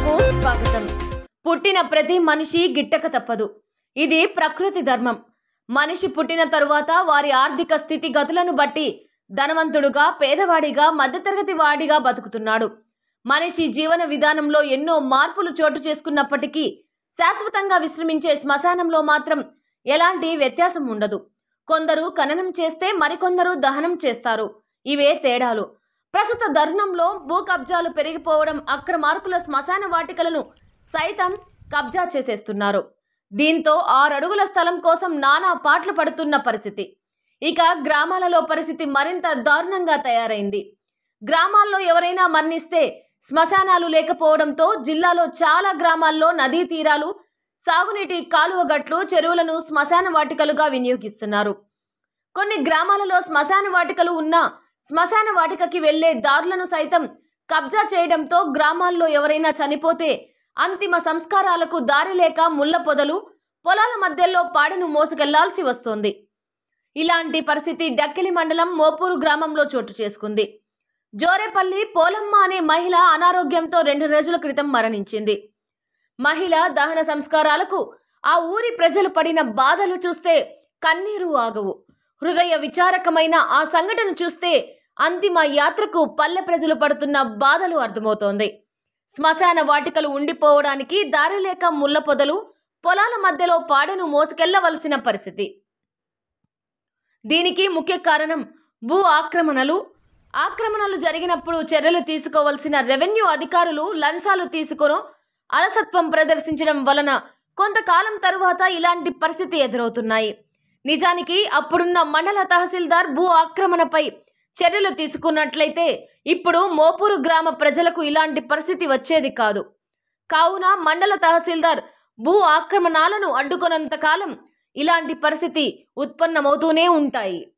కు స్వాగతం పుట్టిన ప్రతి మనిషి గిట్టక తప్పదు ఇది ప్రకృతి ధర్మం మనిషి పుట్టిన తరువాత వారి ఆర్థిక స్థితిగతులను బట్టి ధనవంతుడుగా పేదవాడిగా మధ్యతరగతి వాడిగా బతుకుతున్నాడు మనిషి జీవన విధానంలో ఎన్నో మార్పులు చోటు చేసుకున్నప్పటికీ శాశ్వతంగా విశ్రమించే శ్మశానంలో మాత్రం ఎలాంటి వ్యత్యాసం ఉండదు కొందరు ఖననం చేస్తే మరికొందరు దహనం చేస్తారు ఇవే తేడాలు ప్రస్తుత తరుణంలో భూ కబ్జాలు పెరిగిపోవడం అక్రమార్కుల శ్మశాన వాటికలను సైతం కబ్జా చేసేస్తున్నారు దీంతో ఆరడుగుల స్థలం కోసం నానా పాటలు పడుతున్న పరిస్థితి ఇక గ్రామాలలో పరిస్థితి మరింత దారుణంగా తయారైంది గ్రామాల్లో ఎవరైనా మరణిస్తే శ్మశానాలు లేకపోవడంతో జిల్లాలో చాలా గ్రామాల్లో నదీ తీరాలు సాగునీటి కాలువ గట్లు చెరువులను శ్మశాన వాటికలుగా వినియోగిస్తున్నారు కొన్ని గ్రామాలలో శ్మశాన వాటికలు ఉన్నా శ్మశాన వాటికకి వెళ్లే దారులను సైతం కబ్జా చేయడంతో గ్రామాల్లో ఎవరైనా చనిపోతే అంతిమ సంస్కారాలకు దారి లేక ముళ్ళ పొదలు పొలాల మధ్యలో పాడెను మోసుకెళ్లాల్సి వస్తోంది ఇలాంటి పరిస్థితి డక్కిలి మండలం మోపూరు గ్రామంలో చోటు చేసుకుంది జోరేపల్లి పోలమ్మ అనే మహిళ అనారోగ్యంతో రెండు రోజుల క్రితం మరణించింది మహిళ దహన సంస్కారాలకు ఆ ఊరి ప్రజలు పడిన బాధలు చూస్తే కన్నీరు ఆగవు హృదయ విచారకమైన ఆ సంఘటన చూస్తే అంతిమ యాత్రకు పల్లె ప్రజలు పడుతున్న బాధలు అర్థమవుతోంది శ్మశాన వాటికలు ఉండిపోవడానికి దారి లేక ముళ్ళ పొదలు పొలాల మధ్యలో పాడెను మోసుకెళ్లవలసిన పరిస్థితి దీనికి ముఖ్య కారణం భూ ఆక్రమణలు ఆక్రమణలు జరిగినప్పుడు చర్యలు తీసుకోవలసిన రెవెన్యూ అధికారులు లంచాలు తీసుకొని అలసత్వం ప్రదర్శించడం వలన కొంతకాలం తరువాత ఇలాంటి పరిస్థితి ఎదురవుతున్నాయి నిజానికి అప్పుడున్న మండల తహసీల్దార్ భూ ఆక్రమణపై చర్యలు తీసుకున్నట్లయితే ఇప్పుడు మోపూరు గ్రామ ప్రజలకు ఇలాంటి పరిస్థితి వచ్చేది కాదు కావున మండల తహసీల్దార్ భూ ఆక్రమణాలను అడ్డుకొనంత కాలం ఇలాంటి పరిస్థితి ఉత్పన్నమవుతూనే ఉంటాయి